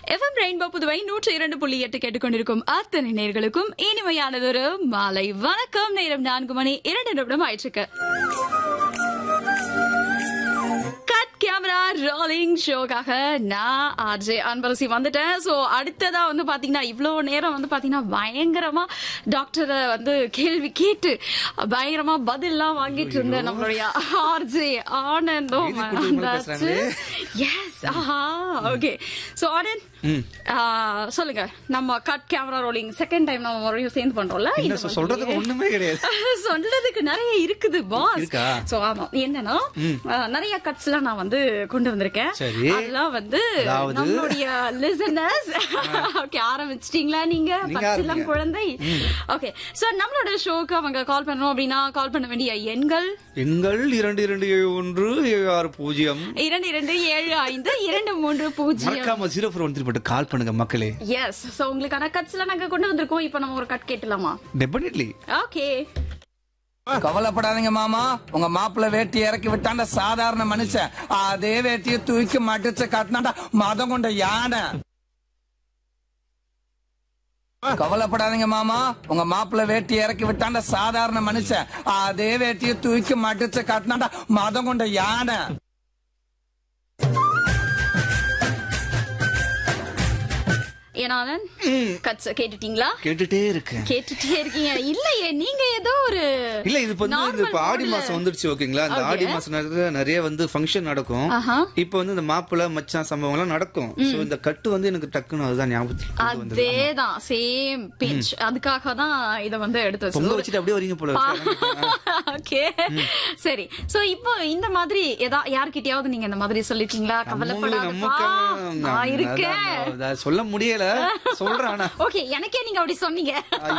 FM rainbow Puduvai நூற்றி இரண்டு புள்ளி எட்டு கேட்டுக்கொண்டிருக்கும் அத்தனை நேர்களுக்கும் இனிமையானதொரு மாலை வணக்கம் நேரம் நான்கு மணி இரண்டு நிமிடம் ஆயிடுச்சுக்கு கட் கேமரா ரோலிங் ஷோக்காக நான் ஆர்ஜே அன்பரசி வந்துட்டேன் சோ அடுத்ததா வந்து பாத்தீங்கன்னா இவ்வளோ நேரம் வந்து பாத்தீங்கன்னா பயங்கரமா டாக்டரை வந்து கேள்வி கேட்டு பயங்கரமா பதில்லாம் வாங்கிட்டு இருந்த நம்மளுடைய ஆர்ஜே ஆனந்தும் எழுதி கொடுத்தது போல வந்தாச்சு பேசுறாங்களே. எஸ் ஆஹா ஓகே சோ ஆனந்த் ஆ, சொல்லுங்க நம்ம cut camera rolling second time நம்ம மறுபடியும் சேர்ந்து பண்றோம்ல என்ன இந்த சொ- மாதிரி. சொல்றதுக்கு ஒண்ணுமே கிடையாது சொல்றதுக்கு நிறைய இருக்குது பாஸ் இருக்கா? சோ ஆமா என்னன்னா அஹ், நிறைய கட்ஸ் எல்லாம் நான் வந்து கொண்டு வந்திருக்கேன் சரி. அதெல்லாம் வந்து அதாவது? நம்மளுடைய லிசனர்ஸ் ஓகே ஆரம்பிச்சிட்டீங்களா நீங்க நீங்க பச்சிலம் ஆரம்பிங்க. குழந்தை ஓகே சோ நம்மளோட ஷோக்கு அவங்க கால் பண்ணணும் அப்படின்னா கால் பண்ண வேண்டிய எண்கள் எண்கள் இரண்டு இரண்டு ஏழு ஒன்று ஏழு ஆறு பூஜ்ஜியம் இரண்டு இரண்டு ஏழு ஐந்து இரண்டு மூன்று பூஜ்ஜியம் மறக்காம ஜீரோ ஃபோர் ஒன் போட்டு கால் பண்ணுங்க மக்களே எஸ் சோ உங்களுக்கான கட்ஸ் எல்லாம் நாங்க கொண்டு வந்திருக்கோம் இப்போ நம்ம ஒரு கட் கேட்டலாமா டெபினெட்லி ஓகே கவலைப்படாதீங்க மாமா உங்க மாப்பிள்ள வேட்டி இறக்கி விட்டாண்ட சாதாரண மனுஷன் அதே வேட்டியை தூக்கி மடிச்சு கட்டினாண்டா மதம் கொண்ட யானை கவலைப்படாதீங்க மாமா உங்க மாப்பிள்ள வேட்டி இறக்கி விட்டாண்ட சாதாரண மனுஷன் அதே வேட்டியை தூக்கி மடிச்சு கட்டினாண்டா மதம் கொண்ட யானை ஏனாதன் கட்ஸ் கேட்டுட்டீங்களா கேட்டுட்டே இருக்கேன் கேட்டுட்டே இருக்கீங்க இல்லையே நீங்க ஏதோ ஒரு இல்ல இது இப்ப வந்து இந்த இப்ப normal ஆடி mood ல- மாசம் வந்துருச்சு ஓகேங்களா இந்த Okay. ஆடி மாசம் நேரத்துல நிறைய வந்து ஃபங்க்ஷன் நடக்கும் ஆஹா. இப்ப வந்து இந்த மாப்பிள்ளை மச்சான் சம்பவம் எல்லாம் நடக்கும் சோ இந்த கட்டு வந்து எனக்கு டக்குன்னு அதுதான் ஞாபகத்துக்கு கொண்டு வந்தது. அதேதான் சேம் பிஞ்ச் அதுக்காக தான் இத வந்து எடுத்து பொங்க வச்சு வச்சுட்டு அப்படியே வரீங்க போல இருக்கு. ஓகே சரி சோ இப்போ இந்த மாதிரி ஏதா யார்கிட்டயாவது நீங்க இந்த மாதிரி சொல்லிருக்கீங்களா நம்மளும் நம்ம கவலைப்படாதப்பா க- நான் இருக்கேன் அதான், அதான், சொல்ல முடியல சொல்றேன் ஆனா ஓகே எனக்கே நீங்க அப்படி சொன்னீங்க